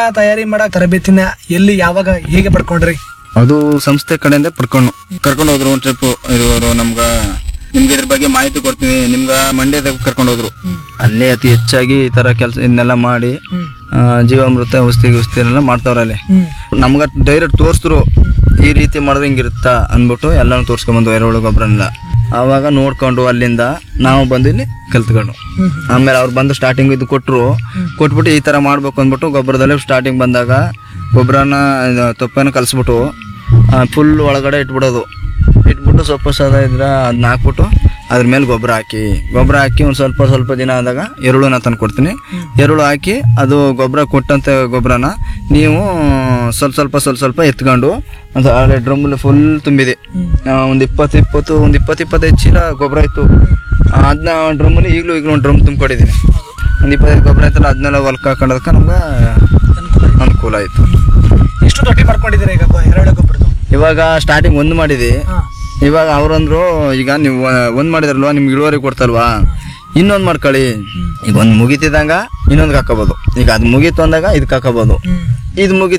ತಯಾರಿ ಮಾಡಕ್ ತರಬೇತಿನ ಎಲ್ಲಿ ಯಾವಾಗ ಹೇಗೆ ಪಡ್ಕೊಂಡ್ರಿ ಅದು ಸಂಸ್ಥೆ ಕಡೆಯಿಂದ ಪಡ್ಕೊಂಡು ಕರ್ಕೊಂಡು ಹೋದ್ರು ಒಂದು ಟ್ರಿಪ್ ಇರುವರು ನಮ್ಗ ನಿಮ್ಗೆ ಇದ್ರ ಬಗ್ಗೆ ಮಾಹಿತಿ ಕೊಡ್ತೀನಿ ನಿಮ್ಗ ಮಂಡ್ಯದಾಗ ಕರ್ಕೊಂಡು ಹೋದ್ರು ಅಲ್ಲೇ ಅತಿ ಹೆಚ್ಚಾಗಿ ಈ ತರ ಕೆಲಸ ಇದನ್ನೆಲ್ಲ ಮಾಡಿ ಆ, ಜೀವಾಮೃತ ಔಷಧಿ ಗಿಷ್ಧಿ ಎಲ್ಲ ಮಾಡ್ತಾವ್ರ ಅಲ್ಲಿ ನಮ್ಗ ಡೈರೆಕ್ಟ್ ತೋರಿಸಿದ್ರು ಈ ರೀತಿ ಮಾಡಿದ್ರೆ ಹಿಂಗಿರುತ್ತ ಅಂದ್ಬಿಟ್ಟು ಎಲ್ಲಾನು ತೋರ್ಸ್ಕೊಂಬಂದು ಎರೆಹುಳು ಗೊಬ್ಬರನೆಲ್ಲ ಆವಾಗ ನೋಡ್ಕೊಂಡು ಅಲ್ಲಿಂದ ನಾವು ಬಂದು ಇಲ್ಲಿ ಕಲ್ತ್ಕೊಂಡು ಆಮೇಲೆ ಅವ್ರು ಬಂದು ಸ್ಟಾರ್ಟಿಂಗ್ ಇದು ಕೊಟ್ಟರು ಕೊಟ್ಬಿಟ್ಟು ಈ ಥರ ಮಾಡ್ಬೇಕು ಅಂದ್ಬಿಟ್ಟು ಗೊಬ್ಬರದಲ್ಲಿ ಸ್ಟಾರ್ಟಿಂಗ್ ಬಂದಾಗ ಗೊಬ್ಬರನ ತೊಪ್ಪನ ಕಲಿಸ್ಬಿಟ್ಟು ಫುಲ್ ಒಳಗಡೆ ಇಟ್ಬಿಡೋದು ಇಟ್ಬಿಟ್ಟು ಸ್ವಲ್ಪ ಸದ ಇದ್ರೆ ಅದನ್ನ ಹಾಕ್ಬಿಟ್ಟು ಅದ್ರ ಮೇಲೆ ಗೊಬ್ಬರ ಹಾಕಿ ಗೊಬ್ಬರ ಹಾಕಿ ಒಂದು ಸ್ವಲ್ಪ ಸ್ವಲ್ಪ ದಿನ ಆದಾಗ ಎರುಳುನ ತಂದು ಕೊಡ್ತೀನಿ ಎರುಳು ಹಾಕಿ ಅದು ಗೊಬ್ಬರ ಕೊಟ್ಟಂತ ಗೊಬ್ಬರನ ನೀವು ಸ್ವಲ್ಪ ಸ್ವಲ್ಪ ಸ್ವಲ್ಪ ಸ್ವಲ್ಪ ಎತ್ಕೊಂಡು ಒಂದು ಹಳೆ ಡ್ರಮ್ಮಲ್ಲಿ ಫುಲ್ ತುಂಬಿದೆ ಒಂದು ಇಪ್ಪತ್ತು ಇಪ್ಪತ್ತು ಒಂದು ಇಪ್ಪತ್ತು ಇಪ್ಪತ್ತೈದು ಚೀಲ ಗೊಬ್ಬರ ಇತ್ತು ಅದನ್ನ ಡ್ರಮ್ಮಲ್ಲಿ ಈಗಲೂ ಈಗಲೂ ಒಂದು ಡ್ರಮ್ ತುಂಬಿಕೊಂಡಿದ್ದೀನಿ ಒಂದು ಇಪ್ಪತ್ತೈದು ಗೊಬ್ಬರ ಐತಲ್ಲ ಅದನ್ನೆಲ್ಲ ಹೊಲ್ಕ್ ಹಾಕೊಂಡದಕ್ಕೆ ನಮ್ಗೆ ಅನುಕೂಲ ಆಯಿತು ಎಷ್ಟು ತೊಟ್ಟಿ ಮಾಡ್ಕೊಂಡಿದ್ದೀರಾ ಈಗ ಎರಡು ಗೊಬ್ಬರದ್ದು ಇವಾಗ ಸ್ಟಾರ್ಟಿಂಗ್ ಒಂದು ಮಾಡಿದೆ ಇವಾಗ ಅವ್ರಂದ್ರು ಈಗ ನೀವು ಒಂದು ಮಾಡಿದ್ರಲ್ವಾ ನಿಮ್ಗೆ ಇಳುವರಿ ಕೊಡ್ತಲ್ವಾ ಇನ್ನೊಂದು ಮಾಡ್ಕೊಳ್ಳಿ ಈಗ ಒಂದು ಮುಗಿತಿದ್ದಂಗ ಇನ್ನೊಂದು ಹಾಕೋಬೋದು ಈಗ ಅದು ಮುಗೀತು ಅಂದಾಗ ಇದಕ್ಕೆ ಹಾಕೋಬೋದು ಇದು ಮುಗಿ